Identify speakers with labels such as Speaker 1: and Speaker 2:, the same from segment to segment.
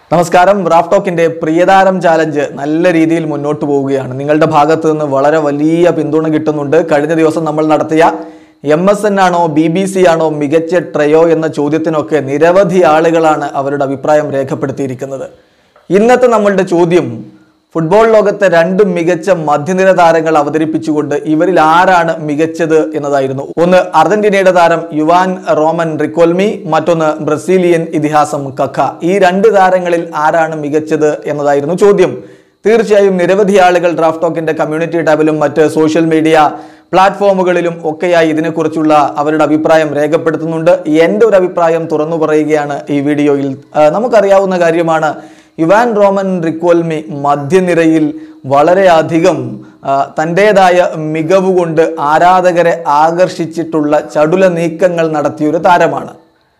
Speaker 1: നമസ്കാരം Raf ടോക്കിന്റെ പ്രിയതാരം challenge നല്ല രീതിയിൽ മുന്നോട്ട് പോവുകയാണ് നിങ്ങളുടെ ഭാഗത്ത് നിന്ന് വളരെ വലിയ പിന്തുണ കിട്ടുന്നുണ്ട് കഴിഞ്ഞ ദിവസം നമ്മൾ നടത്തിയ എം എസ് എൻ ആണോ ബി ബി സി ആണോ മികച്ച ട്രയോ എന്ന ചോദ്യത്തിനൊക്കെ നിരവധി ആളുകളാണ് അവരുടെ അഭിപ്രായം രേഖപ്പെടുത്തിയിരിക്കുന്നത് ഇന്നത്തെ നമ്മളുടെ ചോദ്യം ഫുട്ബോൾ ലോകത്തെ രണ്ട് മികച്ച മധ്യനിര താരങ്ങൾ അവതരിപ്പിച്ചുകൊണ്ട് ഇവരിൽ ആരാണ് മികച്ചത് എന്നതായിരുന്നു ഒന്ന് അർജന്റീനയുടെ താരം യുവാൻ റോമൻ റിക്കോൽമി മറ്റൊന്ന് ബ്രസീലിയൻ ഇതിഹാസം കക്ക ഈ രണ്ട് താരങ്ങളിൽ ആരാണ് മികച്ചത് എന്നതായിരുന്നു ചോദ്യം തീർച്ചയായും നിരവധി ആളുകൾ ഡ്രാഫ്റ്റ് ടോക്കിന്റെ കമ്മ്യൂണിറ്റി ടാബിലും മറ്റ് സോഷ്യൽ മീഡിയ പ്ലാറ്റ്ഫോമുകളിലും ഒക്കെയായി ഇതിനെക്കുറിച്ചുള്ള അവരുടെ അഭിപ്രായം രേഖപ്പെടുത്തുന്നുണ്ട് എൻ്റെ ഒരു അഭിപ്രായം തുറന്നു പറയുകയാണ് ഈ വീഡിയോയിൽ ആ, നമുക്കറിയാവുന്ന കാര്യമാണ് ഇവാൻ റോമൻ റിക്കോൽമി മധ്യനിരയിൽ വളരെയധികം ആ, തൻ്റെതായ മികവ് കൊണ്ട് ആരാധകരെ ആകർഷിച്ചിട്ടുള്ള ചടുല നീക്കങ്ങൾ നടത്തിയൊരു താരമാണ്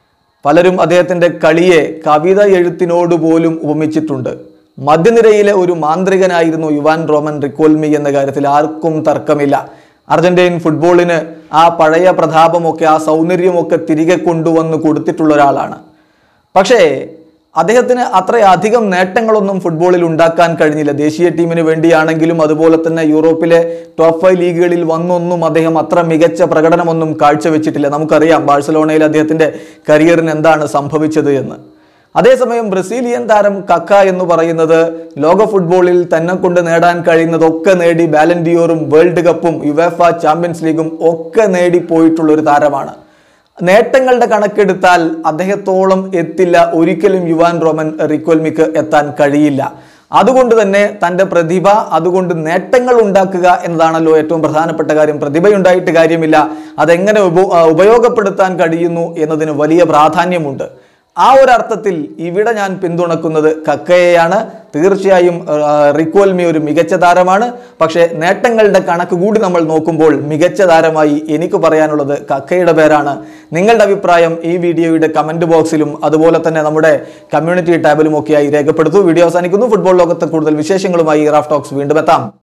Speaker 1: പലരും അദ്ദേഹത്തിന്റെ കളിയെ കവിത എഴുത്തിനോട് പോലും ഉപമിച്ചിട്ടുണ്ട് മധ്യനിരയിലെ ഒരു മാന്ത്രികനായിരുന്നു യുവാൻ റോമൻ റിക്കോൽമി എന്ന കാര്യത്തിൽ ആർക്കും തർക്കമില്ല അർജന്റീൻ ഫുട്ബോളിന് ആ പഴയ പ്രതാപമൊക്കെ ആ സൗന്ദര്യമൊക്കെ തിരികെ കൊണ്ടുവന്ന് കൊടുത്തിട്ടുള്ള ഒരാളാണ് പക്ഷേ അദ്ദേഹത്തിന് അത്രയധികം നേട്ടങ്ങളൊന്നും ഫുട്ബോളിൽ ഉണ്ടാക്കാൻ കഴിഞ്ഞില്ല ദേശീയ ടീമിന് വേണ്ടിയാണെങ്കിലും അതുപോലെ തന്നെ യൂറോപ്പിലെ ടോപ്പ് ഫൈവ് ലീഗുകളിൽ വന്നൊന്നും അദ്ദേഹം അത്ര മികച്ച പ്രകടനമൊന്നും കാഴ്ചവെച്ചിട്ടില്ല നമുക്കറിയാം ബാഴ്സലോണയിൽ അദ്ദേഹത്തിന്റെ കരിയറിന് എന്താണ് സംഭവിച്ചത് എന്ന് അതേസമയം ബ്രസീലിയൻ താരം കക്ക എന്ന് പറയുന്നത് ലോക ഫുട്ബോളിൽ തന്നെ കൊണ്ട് നേടാൻ കഴിയുന്നതൊക്കെ നേടി ബാലൻഡിയോറും വേൾഡ് കപ്പും യുവേഫ ചാമ്പ്യൻസ് ലീഗും ഒക്കെ നേടിപ്പോയിട്ടുള്ള ഒരു താരമാണ് നേട്ടങ്ങളുടെ കണക്കെടുത്താൽ അദ്ദേഹത്തോളം എത്തില്ല ഒരിക്കലും യുവാൻ റോമൻ റിക്കോൽമിക്ക് എത്താൻ കഴിയില്ല അതുകൊണ്ട് തന്നെ തൻ്റെ പ്രതിഭ അതുകൊണ്ട് നേട്ടങ്ങൾ ഉണ്ടാക്കുക എന്നതാണല്ലോ ഏറ്റവും പ്രധാനപ്പെട്ട കാര്യം പ്രതിഭയുണ്ടായിട്ട് കാര്യമില്ല അതെങ്ങനെ ഉപ- ആ, ഉപയോഗപ്പെടുത്താൻ കഴിയുന്നു എന്നതിന് വലിയ പ്രാധാന്യമുണ്ട് ആ ഒരു അർത്ഥത്തിൽ ഇവിടെ ഞാൻ പിന്തുണക്കുന്നത് കക്കയെയാണ് തീർച്ചയായും ആ, റിക്കോൽമി ഒരു മികച്ച താരമാണ് പക്ഷേ നേട്ടങ്ങളുടെ കണക്ക് കൂടി നമ്മൾ നോക്കുമ്പോൾ മികച്ച താരമായി എനിക്ക് പറയാനുള്ളത് കക്കയുടെ പേരാണ് നിങ്ങളുടെ അഭിപ്രായം ഈ വീഡിയോയുടെ കമന്റ് ബോക്സിലും അതുപോലെ തന്നെ നമ്മുടെ കമ്മ്യൂണിറ്റി ടാബിലും ഒക്കെയായി രേഖപ്പെടുത്തൂ വീഡിയോ അവസാനിക്കുന്നു ഫുട്ബോൾ ലോകത്തെ കൂടുതൽ വിശേഷങ്ങളുമായി റാഫ് ടോക്സ് വീണ്ടും എത്താം